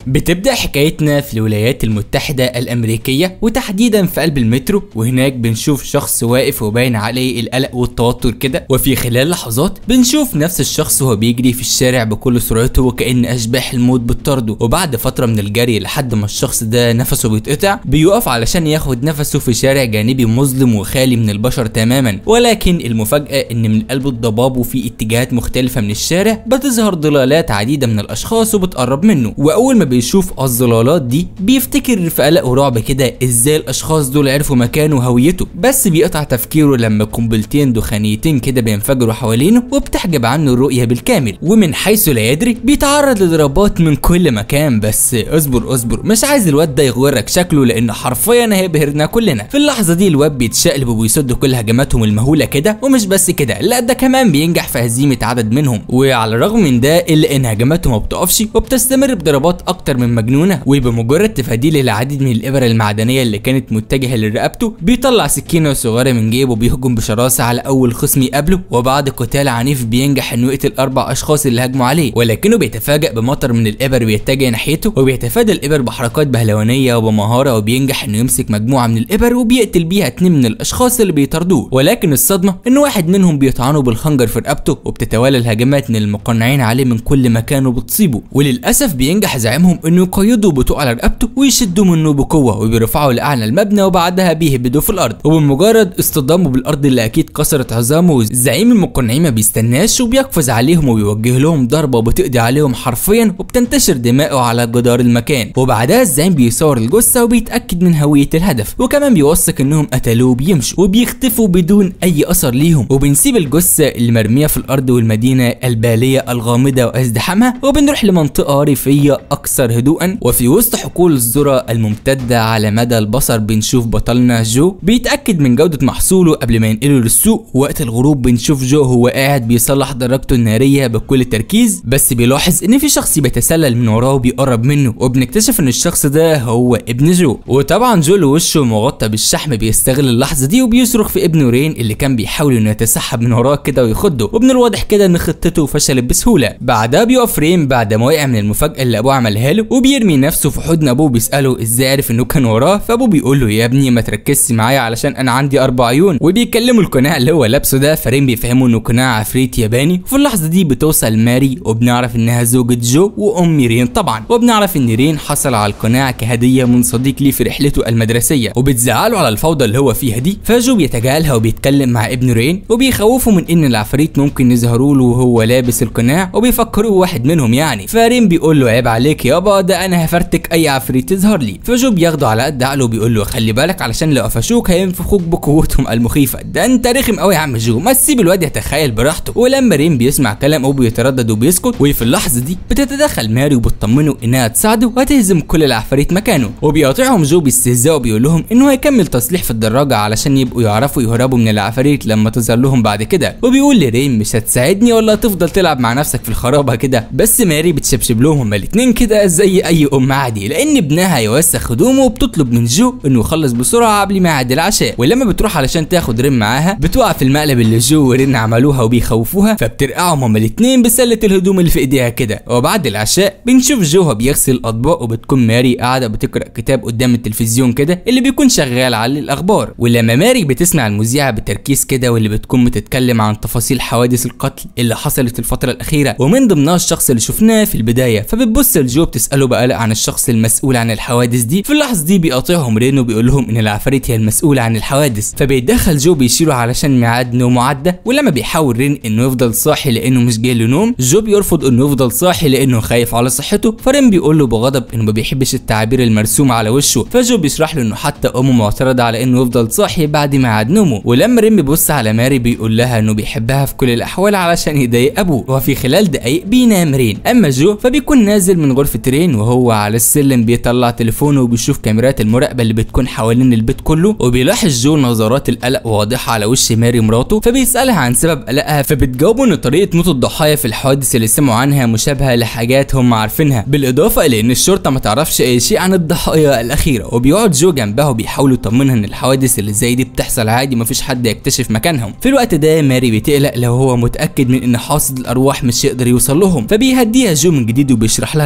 بتبدأ حكايتنا في الولايات المتحدة الأمريكية وتحديدا في قلب المترو وهناك بنشوف شخص واقف وباين عليه القلق والتوتر كده وفي خلال لحظات بنشوف نفس الشخص وهو بيجري في الشارع بكل سرعته وكأن أشباح الموت بتطارده وبعد فترة من الجري لحد ما الشخص ده نفسه بيتقطع بيقف علشان ياخد نفسه في شارع جانبي مظلم وخالي من البشر تماما ولكن المفاجأة إن من قلب الضباب وفي اتجاهات مختلفة من الشارع بتظهر ضلالات عديدة من الأشخاص وبتقرب منه وأول ما بيشوف الظلالات دي بيفتكر في قلق ورعب كده ازاي الاشخاص دول عرفوا مكانه وهويته بس بيقطع تفكيره لما قنبلتين دخانيتين كده بينفجروا حوالينه وبتحجب عنه الرؤيه بالكامل ومن حيث لا يدري بيتعرض لضربات من كل مكان بس اصبر اصبر مش عايز الواد ده يغرك شكله لان حرفيا هيبهرنا كلنا في اللحظه دي الواد بيتشقلب وبيصد كل هجماتهم المهوله كده ومش بس كده لا ده كمان بينجح في هزيمه عدد منهم وعلى الرغم من ده الا ان هجماته ما بتقفش وبتستمر بضربات اكتر من مجنونه وبمجرد تفاديه للعديد من الابر المعدنيه اللي كانت متجهه لرقبته بيطلع سكينه صغيره من جيبه وبيهجم بشراسه على اول خصم يقابله وبعد قتال عنيف بينجح انه يقتل اربع اشخاص اللي هجموا عليه ولكنه بيتفاجئ بمطر من الابر بيتجه ناحيته وبيتفادى الابر بحركات بهلوانيه وبمهاره وبينجح انه يمسك مجموعه من الابر وبيقتل بيها اتنين من الاشخاص اللي بيطاردوه ولكن الصدمه ان واحد منهم بيطعنه بالخنجر في رقبته وبتتوالى الهجمات من المقنعين عليه من كل مكان وبتصيبه وللاسف بينجح زعيمهم انه يقيدوا بطوق على رقبته ويشدوا منه بقوه وبيرفعوا لاعلى المبنى وبعدها بيهبدوا في الارض وبمجرد اصطدامه بالارض اللي اكيد كسرت عظامه زعيم المقنعين ما بيستناش وبيقفز عليهم وبيوجه لهم ضربه وبتقضي عليهم حرفيا وبتنتشر دماؤه على جدار المكان وبعدها الزعيم بيصور الجثه وبيتاكد من هويه الهدف وكمان بيوثق انهم قتلوه وبيمشوا وبيختفوا بدون اي اثر ليهم وبنسيب الجثه اللي مرميه في الارض والمدينه الباليه الغامضه وازدحامها وبنروح لمنطقه ريفيه اكثر هدوءا وفي وسط حقول الذرة الممتدة على مدى البصر بنشوف بطلنا جو بيتأكد من جودة محصوله قبل ما ينقله للسوق وقت الغروب بنشوف جو هو قاعد بيصلح دراجته النارية بكل تركيز بس بيلاحظ ان في شخص بيتسلل من وراه وبيقرب منه وبنكتشف ان الشخص ده هو ابن جو وطبعا جو اللي وشه مغطى بالشحم بيستغل اللحظة دي وبيصرخ في ابنه رين اللي كان بيحاول انه يتسحب من وراه كده ويخده ومن الواضح كده ان خطته فشلت بسهولة بعدها بيقف رين بعد ما وقع من المفاجأة اللي ابوه عملها له وبيرمي نفسه في حضن ابوه بيساله ازاي عرف انه كان وراه فابوه بيقول له يا ابني ما تركزش معايا علشان انا عندي اربع عيون وبيكلموا القناع اللي هو لابسه ده فرين بيفهموا انه قناع عفريت ياباني وفي اللحظه دي بتوصل ماري وبنعرف انها زوجة جو وام رين طبعا وبنعرف ان رين حصل على القناع كهديه من صديق ليه في رحلته المدرسيه وبتزعله على الفوضى اللي هو فيها دي فجو بيتجاهلها وبيتكلم مع ابن رين وبيخوفه من ان العفاريت ممكن يظهروا له وهو لابس القناع وبيفكروه واحد منهم يعني فرين بيقول له عيب عليك يابا ده انا هفرتك اي عفريت تظهر لي فجو بياخده على قد عقله وبيقول له خلي بالك علشان لو قفشوك هينفخوك بقوتهم المخيفه ده انت رخم قوي يا عم جو ما تسيب الواد يتخيل براحته ولما ريم بيسمع كلام ابوه بيتردد وبيسكت وفي اللحظه دي بتتدخل ماري وبتطمنه انها تساعده وهتهزم كل العفاريت مكانه وبيقاطعهم جو باستهزاء وبيقول لهم انه هيكمل تصليح في الدراجه علشان يبقوا يعرفوا يهربوا من العفاريت لما تظهر لهم بعد كده وبيقول لريم مش هتساعدني ولا هتفضل تلعب مع نفسك في الخرابه كده بس ماري بتشبشب لهم هما الاتنين كده زي اي ام عادي لان ابنها يوسخ هدومه وبتطلب من جو انه يخلص بسرعه قبل ميعاد العشاء ولما بتروح علشان تاخد رين معاها بتقع في المقلب اللي جو ورين عملوها وبيخوفوها فبترقعهم هما الاتنين بسله الهدوم اللي في ايديها كده وبعد العشاء بنشوف جو وهو بيغسل الاطباق وبتكون ماري قاعده بتقرا كتاب قدام التلفزيون كده اللي بيكون شغال على الاخبار ولما ماري بتسمع المذيعه بتركيز كده واللي بتكون بتتكلم عن تفاصيل حوادث القتل اللي حصلت الفتره الاخيره ومن ضمنها الشخص اللي شفناه في البدايه فبتبص لجو بتساله بقلق عن الشخص المسؤول عن الحوادث دي في اللحظه دي بيقاطعهم رين وبيقول لهم ان العفاريت هي المسؤوله عن الحوادث فبيتدخل جو بيشيله علشان ميعاد نومه عدى ولما بيحاول رين انه يفضل صاحي لانه مش جاي له نوم جو بيرفض انه يفضل صاحي لانه خايف على صحته فرين بيقول له بغضب انه ما بيحبش التعابير المرسومه على وشه فجو بيشرح له انه حتى امه معترضه على انه يفضل صاحي بعد ميعاد نومه ولما رين بيبص على ماري بيقول لها انه بيحبها في كل الاحوال علشان يضايق ابوه وفي خلال دقايق بينام رين اما جو فبيكون نازل من غرفه رين وهو على السلم بيطلع تليفونه وبيشوف كاميرات المراقبه اللي بتكون حوالين البيت كله وبيلاحظ جو نظرات القلق واضحه على وش ماري مراته فبيسالها عن سبب قلقها فبتجاوبه ان طريقه موت الضحايا في الحوادث اللي سمعوا عنها مشابهه لحاجات هم عارفينها بالاضافه الى ان الشرطه ما تعرفش اي شيء عن الضحايا الاخيره وبيقعد جو جنبها وبيحاول يطمنها ان الحوادث اللي زي دي بتحصل عادي مفيش حد يكتشف مكانهم في الوقت ده ماري بتقلق لو هو متاكد من ان حاصد الارواح مش يقدر يوصل لهم فبيهديها جو من جديد وبيشرح لها ان الحادثه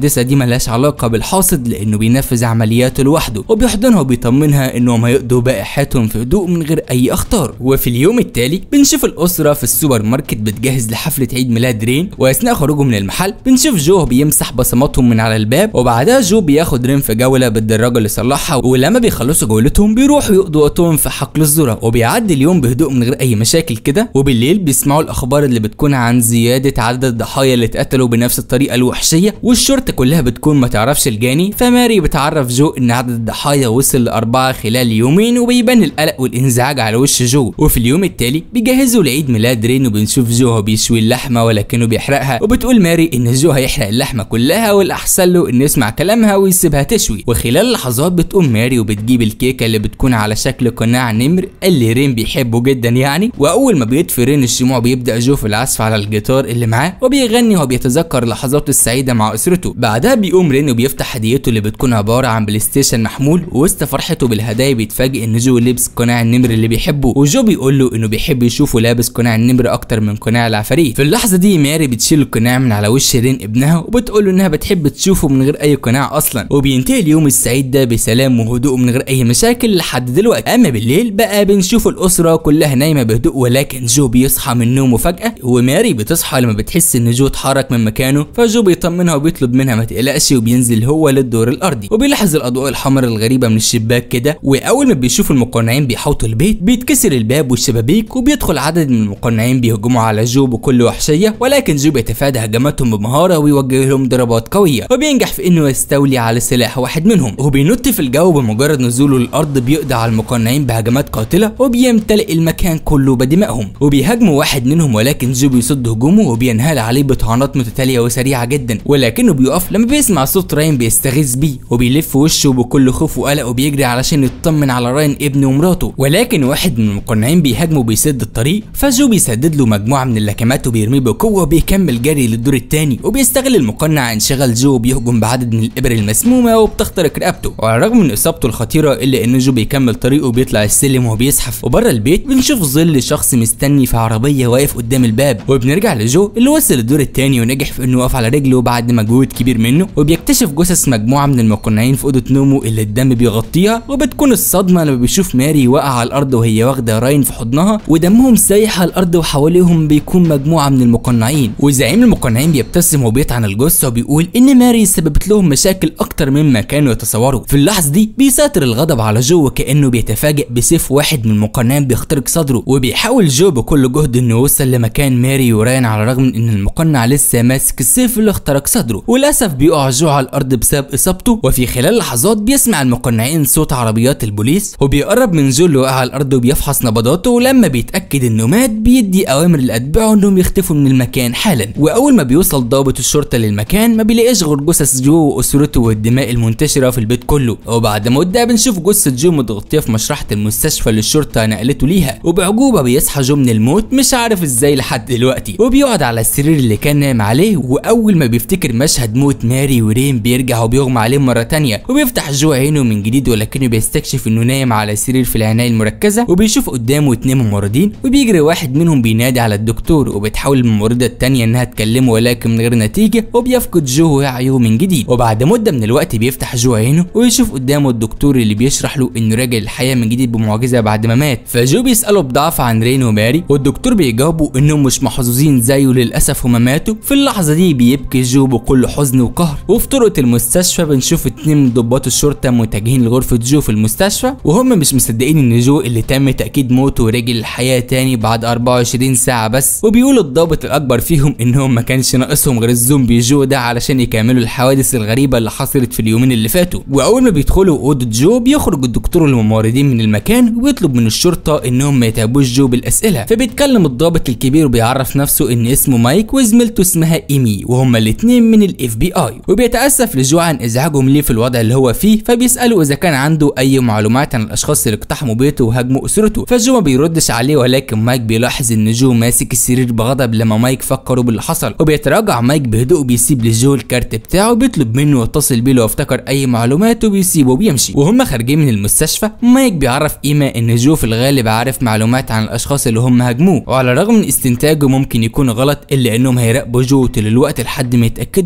المحدثه دي ملهاش علاقه بالحاصد لانه بينفذ عملياته لوحده وبيحضنها وبيطمنها انهم هيقضوا باقي حياتهم في هدوء من غير اي اخطار وفي اليوم التالي بنشوف الاسره في السوبر ماركت بتجهز لحفله عيد ميلاد رين واثناء خروجهم من المحل بنشوف جو بيمسح بصماتهم من على الباب وبعدها جو بياخد رين في جوله بالدراجه اللي صلحها ولما بيخلصوا جولتهم بيروحوا يقضوا وقتهم في حقل الذره وبيعدي اليوم بهدوء من غير اي مشاكل كده وبالليل بيسمعوا الاخبار اللي بتكون عن زياده عدد الضحايا اللي اتقتلوا بنفس الطريقه الوحشيه والشرطه كلها بتكون ما تعرفش الجاني فماري بتعرف جو ان عدد الضحايا وصل لاربعه خلال يومين وبيبان القلق والانزعاج على وش جو وفي اليوم التالي بيجهزوا لعيد ميلاد رين وبنشوف جو هو بيشوي اللحمه ولكنه بيحرقها وبتقول ماري ان جو هيحرق اللحمه كلها والاحسن له انه يسمع كلامها ويسيبها تشوي وخلال لحظات بتقوم ماري وبتجيب الكيكه اللي بتكون على شكل قناع نمر اللي رين بيحبه جدا يعني واول ما بيطفي رين الشموع بيبدا جو في العزف على الجيتار اللي معاه وبيغني وهو بيتذكر لحظاته السعيده مع اسرته بعدها بيقوم رين وبيفتح هديته اللي بتكون عباره عن بلاي ستيشن محمول وسط فرحته بالهدايا بيتفاجئ ان جو لبس قناع النمر اللي بيحبه وجو بيقول له انه بيحب يشوفه لابس قناع النمر اكتر من قناع العفاريت في اللحظه دي ماري بتشيل القناع من على وش رين ابنها وبتقول له انها بتحب تشوفه من غير اي قناع اصلا وبينتهي اليوم السعيد ده بسلام وهدوء من غير اي مشاكل لحد دلوقتي اما بالليل بقى بنشوف الاسره كلها نايمه بهدوء ولكن جو بيصحى من نومه فجاه وماري بتصحى لما بتحس ان جو اتحرك من مكانه فجو بيطمنها وبيطلب منها ما تقلقش وبينزل هو للدور الارضي وبيلاحظ الاضواء الحمراء الغريبه من الشباك كده واول ما بيشوف المقنعين بيحوطوا البيت بيتكسر الباب والشبابيك وبيدخل عدد من المقنعين بيهجموا على جو بكل وحشيه ولكن جو بيتفادى هجماتهم بمهاره ويوجه لهم ضربات قويه وبينجح في انه يستولي على سلاح واحد منهم وبينط في الجو بمجرد نزوله للارض بيقضي على المقنعين بهجمات قاتله وبيمتلئ المكان كله بدمائهم وبيهاجموا واحد منهم ولكن جو بيصد هجومه وبينهال عليه بطعنات متتاليه وسريعه جدا ولكنه بيقف لما بيسمع صوت راين بيستغيث بيه وبيلف وشه بكل خوف وقلق وبيجري علشان يطمن على راين ابنه ومراته ولكن واحد من المقنعين بيهاجمه وبيسد الطريق فجو بيسدد له مجموعه من اللكمات وبيرميه بقوه وبيكمل جري للدور الثاني وبيستغل المقنع انشغال جو وبيهجم بعدد من الابر المسمومه وبتخترق رقبته وعلى الرغم من اصابته الخطيره الا ان جو بيكمل طريقه وبيطلع السلم وهو بيزحف وبره البيت بنشوف ظل شخص مستني في عربيه واقف قدام الباب وبنرجع لجو اللي وصل الدور الثاني ونجح في انه يقف على رجله بعد مجهود كبير منه وبيكتشف جثث مجموعه من المقنعين في اوضه نومه اللي الدم بيغطيها وبتكون الصدمه لما بيشوف ماري واقعه على الارض وهي واخده راين في حضنها ودمهم سايح على الارض وحواليهم بيكون مجموعه من المقنعين وزعيم المقنعين بيبتسم وبيطعن الجثه وبيقول ان ماري سببت لهم مشاكل اكتر مما كانوا يتصوروا في اللحظه دي بيسيطر الغضب على جو وكانه بيتفاجئ بسيف واحد من المقنعين بيخترق صدره وبيحاول جو بكل جهد انه يوصل لمكان ماري وراين على الرغم من ان المقنع لسه ماسك السيف اللي اخترق صدره وللاسف بيقع جو على الارض بسبب اصابته وفي خلال لحظات بيسمع المقنعين صوت عربيات البوليس وبيقرب من جو اللي واقع على الارض وبيفحص نبضاته ولما بيتاكد انه مات بيدي اوامر لاتباعه انهم يختفوا من المكان حالا واول ما بيوصل ضابط الشرطه للمكان ما بيلاقيش غير جثث جو واسرته والدماء المنتشره في البيت كله وبعد مده بنشوف جثه جو متغطيه في مشرحه المستشفى اللي الشرطه نقلته ليها وبعجوبه بيصحى جو من الموت مش عارف ازاي لحد دلوقتي وبيقعد على السرير اللي كان نايم عليه واول ما بيفتكر مشهد موت ماري ورين بيرجع وبيغمى عليه مره تانية وبيفتح جو عينه من جديد ولكنه بيستكشف انه نايم على سرير في العنايه المركزه وبيشوف قدامه اتنين ممرضين وبيجري واحد منهم بينادي على الدكتور وبتحاول الممرضه التانية انها تكلمه ولكن من غير نتيجه وبيفقد جو وعيه من جديد وبعد مده من الوقت بيفتح جو عينه ويشوف قدامه الدكتور اللي بيشرح له انه راجع الحياه من جديد بمعجزه بعد ما مات فجو بيساله بضعف عن رين وماري والدكتور بيجاوبه انهم مش محظوظين زيه للاسف هما ماتوا في اللحظه دي بيبكي جو بكل حزن وقهر وفي طرقه المستشفى بنشوف اتنين من ضباط الشرطه متجهين لغرفه جو في المستشفى وهم مش مصدقين ان جو اللي تم تاكيد موته ورجع للحياه تاني بعد 24 ساعه بس وبيقول الضابط الاكبر فيهم انهم ما كانش ناقصهم غير الزومبي جو ده علشان يكملوا الحوادث الغريبه اللي حصلت في اليومين اللي فاتوا واول ما بيدخلوا اوضه جو بيخرج الدكتور والممرضين من المكان وبيطلب من الشرطه انهم ما يتعبوش جو بالاسئله فبيتكلم الضابط الكبير وبيعرف نفسه ان اسمه مايك وزميلته اسمها ايمي وهما الاثنين من الاف بي اي وبيتاسف لجو عن ازعاجهم ليه في الوضع اللي هو فيه فبيساله اذا كان عنده اي معلومات عن الاشخاص اللي اقتحموا بيته وهاجموا اسرته فجو ما بيردش عليه ولكن مايك بيلاحظ ان جو ماسك السرير بغضب لما مايك فكره باللي حصل وبيتراجع مايك بهدوء وبيسيب لجو الكارت بتاعه وبيطلب منه يتصل بيه لو افتكر اي معلومات وبيسيبه وبيمشي وهم خارجين من المستشفى مايك بيعرف ايما ان جو في الغالب عارف معلومات عن الاشخاص اللي هم هاجموه وعلى الرغم من استنتاجه ممكن يكون غلط الا انهم هيراقبوا جو طول الوقت لحد ما يتاكدوا من كلامه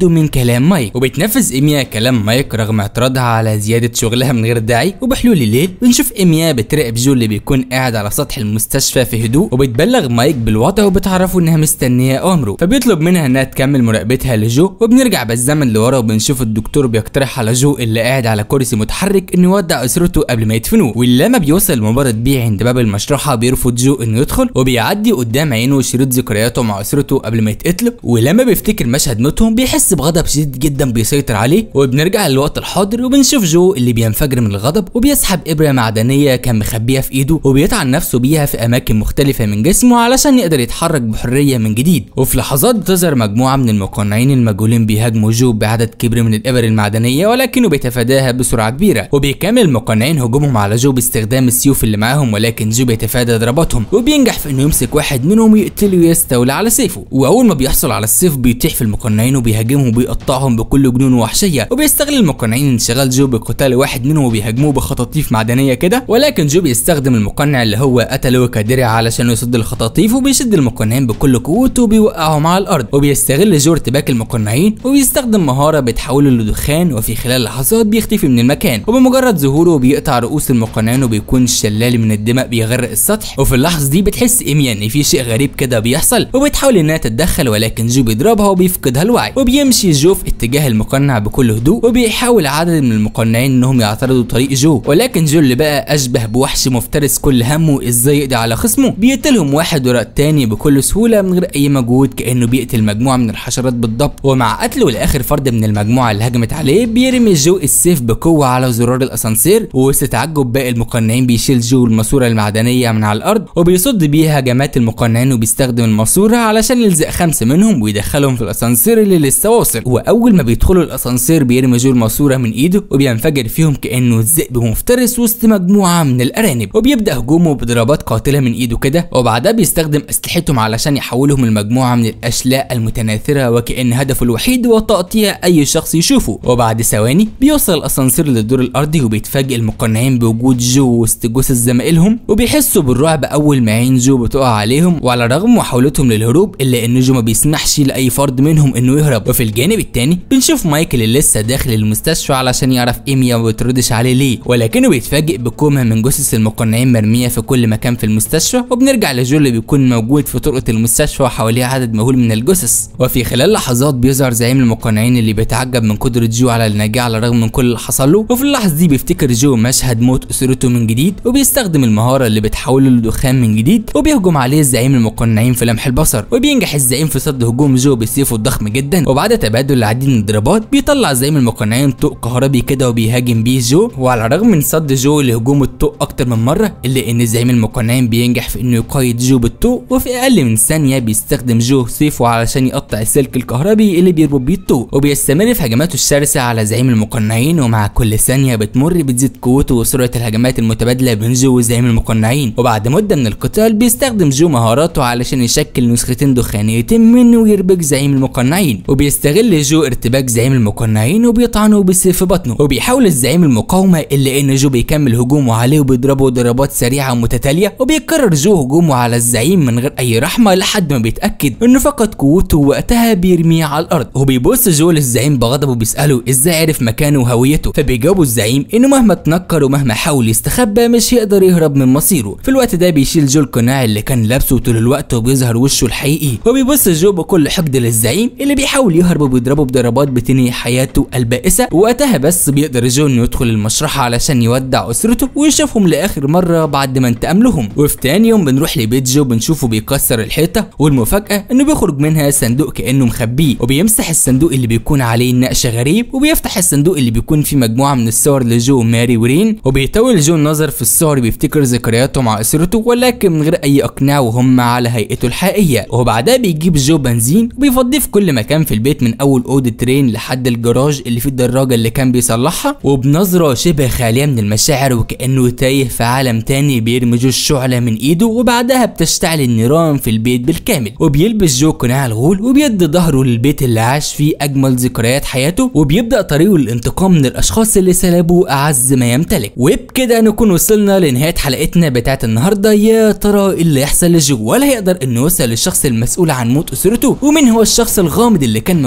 كلام مايك وبتنفذ ايميا كلام مايك رغم اعتراضها على زياده شغلها من غير داعي وبحلول الليل بنشوف ايميا بتراقب جو اللي بيكون قاعد على سطح المستشفى في هدوء وبتبلغ مايك بالوضع وبتعرفه انها مستنيه امره فبيطلب منها انها تكمل مراقبتها لجو وبنرجع بالزمن لورا وبنشوف الدكتور بيقترح على جو اللي قاعد على كرسي متحرك انه يودع اسرته قبل ما يدفنوه ولما بيوصل الممرض بيه عند باب المشرحه بيرفض جو انه يدخل وبيعدي قدام عينه شريط ذكرياته مع اسرته قبل ما يتقتلوا ولما بيفتكر مشهد موتهم بيحس بغضب شديد جدا بيسيطر عليه وبنرجع للوقت الحاضر وبنشوف جو اللي بينفجر من الغضب وبيسحب ابره معدنيه كان مخبيها في ايده وبيطعن نفسه بيها في اماكن مختلفه من جسمه علشان يقدر يتحرك بحريه من جديد وفي لحظات بتظهر مجموعه من المقنعين المجهولين بيهاجموا جو بعدد كبير من الابر المعدنيه ولكنه بيتفاداها بسرعه كبيره وبيكمل المقنعين هجومهم على جو باستخدام السيوف اللي معاهم ولكن جو بيتفادى ضرباتهم وبينجح في انه يمسك واحد منهم ويقتله ويستولى على سيفه واول ما بيحصل على السيف بيطيح في المقنعين وبيهاجمهم وبيقطعهم بكل جنون وحشيه وبيستغل المقنعين انشغال جو بقتال واحد منهم وبيهاجموه بخطاطيف معدنيه كده ولكن جو بيستخدم المقنع اللي هو قتله كدرع علشان يصد الخطاطيف وبيشد المقنعين بكل قوته وبيوقعهم على الارض وبيستغل جو ارتباك المقنعين وبيستخدم مهاره بتحوله لدخان وفي خلال لحظات بيختفي من المكان وبمجرد ظهوره بيقطع رؤوس المقنعين وبيكون شلال من الدماء بيغرق السطح وفي اللحظه دي بتحس ايميا ان في شيء غريب كده بيحصل وبتحاول انها تتدخل ولكن جو بيضربها وبيفقدها الوعي وبيمشي جو في اتجاه المقنع بكل هدوء وبيحاول عدد من المقنعين انهم يعترضوا طريق جو ولكن جو اللي بقى اشبه بوحش مفترس كل همه ازاي يقضي على خصمه بيقتلهم واحد ورا التاني بكل سهوله من غير اي مجهود كانه بيقتل مجموعه من الحشرات بالضبط ومع قتله لاخر فرد من المجموعه اللي هجمت عليه بيرمي جو السيف بقوه على زرار الاسانسير ووسط تعجب باقي المقنعين بيشيل جو الماسوره المعدنيه من على الارض وبيصد بيها هجمات المقنعين وبيستخدم الماسوره علشان يلزق خمسه منهم ويدخلهم في الاسانسير اللي لسه واصل واول ما بيدخلوا الاسانسير بيرمي جو الماسوره من ايده وبينفجر فيهم كانه ذئب مفترس وسط مجموعه من الارانب وبيبدا هجومه بضربات قاتله من ايده كده وبعدها بيستخدم اسلحتهم علشان يحولهم لمجموعه من الاشلاء المتناثره وكان هدفه الوحيد هو تقطيع اي شخص يشوفه وبعد ثواني بيوصل الاسانسير للدور الارضي وبيتفاجئ المقنعين بوجود جو وسط جثث زمايلهم وبيحسوا بالرعب اول ما عين جو بتقع عليهم وعلى رغم محاولتهم للهروب الا ان جو ما بيسمحش لاي فرد منهم انه يهرب وفي الجانب التاني بنشوف مايكل اللي لسه داخل المستشفى علشان يعرف ايميا ما بتردش عليه ليه ولكنه بيتفاجئ بكومه من جثث المقنعين مرميه في كل مكان في المستشفى وبنرجع لجو اللي بيكون موجود في طرقه المستشفى وحواليه عدد مهول من الجثث وفي خلال لحظات بيظهر زعيم المقنعين اللي بيتعجب من قدره جو على النجاه على الرغم من كل اللي حصل له وفي اللحظه دي بيفتكر جو مشهد موت اسرته من جديد وبيستخدم المهاره اللي بتحوله لدخان من جديد وبيهجم عليه زعيم المقنعين في لمح البصر وبينجح الزعيم في صد هجوم جو بسيفه الضخم جدا وبعد تبادل العديد من الضربات بيطلع زعيم المقنعين طوق كهربي كده وبيهاجم بيه جو وعلى الرغم من صد جو لهجوم الطوق اكتر من مره الا ان زعيم المقنعين بينجح في انه يقيد جو بالطوق وفي اقل من ثانيه بيستخدم جو سيفه علشان يقطع السلك الكهربي اللي بيربط بيه الطوق وبيستمر في هجماته الشرسه على زعيم المقنعين ومع كل ثانيه بتمر بتزيد قوته وسرعه الهجمات المتبادله بين جو وزعيم المقنعين وبعد مده من القتال بيستخدم جو مهاراته علشان يشكل نسختين دخانيتين منه ويربك زعيم المقنعين وبيستغل جو ارتباك زعيم المقنعين وبيطعنه بالسيف في بطنه وبيحاول الزعيم المقاومه الا ان جو بيكمل هجومه عليه وبيضربه ضربات سريعه متتاليه وبيكرر جو هجومه على الزعيم من غير اي رحمه لحد ما بيتاكد انه فقد قوته وقتها بيرميه على الارض وبيبص جو للزعيم بغضب وبيساله ازاي عرف مكانه وهويته فبيجاوبه الزعيم انه مهما اتنكر ومهما حاول يستخبى مش هيقدر يهرب من مصيره في الوقت ده بيشيل جو القناع اللي كان لابسه طول الوقت وبيظهر وشه الحقيقي وبيبص جو بكل حقد للزعيم اللي بيحاول يهرب وبيضربه بضربات بتنهي حياته البائسه وقتها بس بيقدر جو انه يدخل المشرحه علشان يودع اسرته ويشوفهم لاخر مره بعد ما انتقم لهم وفي تاني يوم بنروح لبيت جو بنشوفه بيكسر الحيطه والمفاجاه انه بيخرج منها صندوق كانه مخبيه وبيمسح الصندوق اللي بيكون عليه نقش غريب وبيفتح الصندوق اللي بيكون فيه مجموعه من الصور لجو وماري ورين وبيطول جو النظر في الصور بيفتكر ذكرياته مع اسرته ولكن من غير اي اقناع وهم على هيئته الحقيقيه وبعدها بيجيب جو بنزين وبيفضيه في كل مكان في البيت من اول اوضه ترين لحد الجراج اللي فيه الدراجه اللي كان بيصلحها وبنظره شبه خاليه من المشاعر وكانه تايه في عالم تاني بيرمي جو الشعله من ايده وبعدها بتشتعل النيران في البيت بالكامل وبيلبس جو قناع الغول وبيدي ظهره للبيت اللي عاش فيه اجمل ذكريات حياته وبيبدا طريقه للانتقام من الاشخاص اللي سلبوه اعز ما يمتلك وبكده نكون وصلنا لنهايه حلقتنا بتاعت النهارده يا ترى ايه اللي يحصل لجو ولا هيقدر انه يوصل للشخص المسؤول عن موت اسرته ومين هو الشخص الغامض اللي كان موجود وقت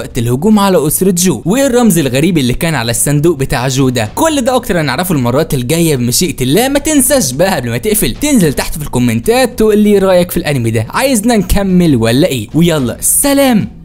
وقت الهجوم على اسره جو وايه الرمز الغريب اللي كان على الصندوق بتاع جو ده كل ده اكتر هنعرفه المرات الجايه بمشيئه الله ما تنساش بقى قبل ما تقفل تنزل تحت في الكومنتات تقول لي رايك في الانمي ده عايزنا نكمل ولا ايه ويلا سلام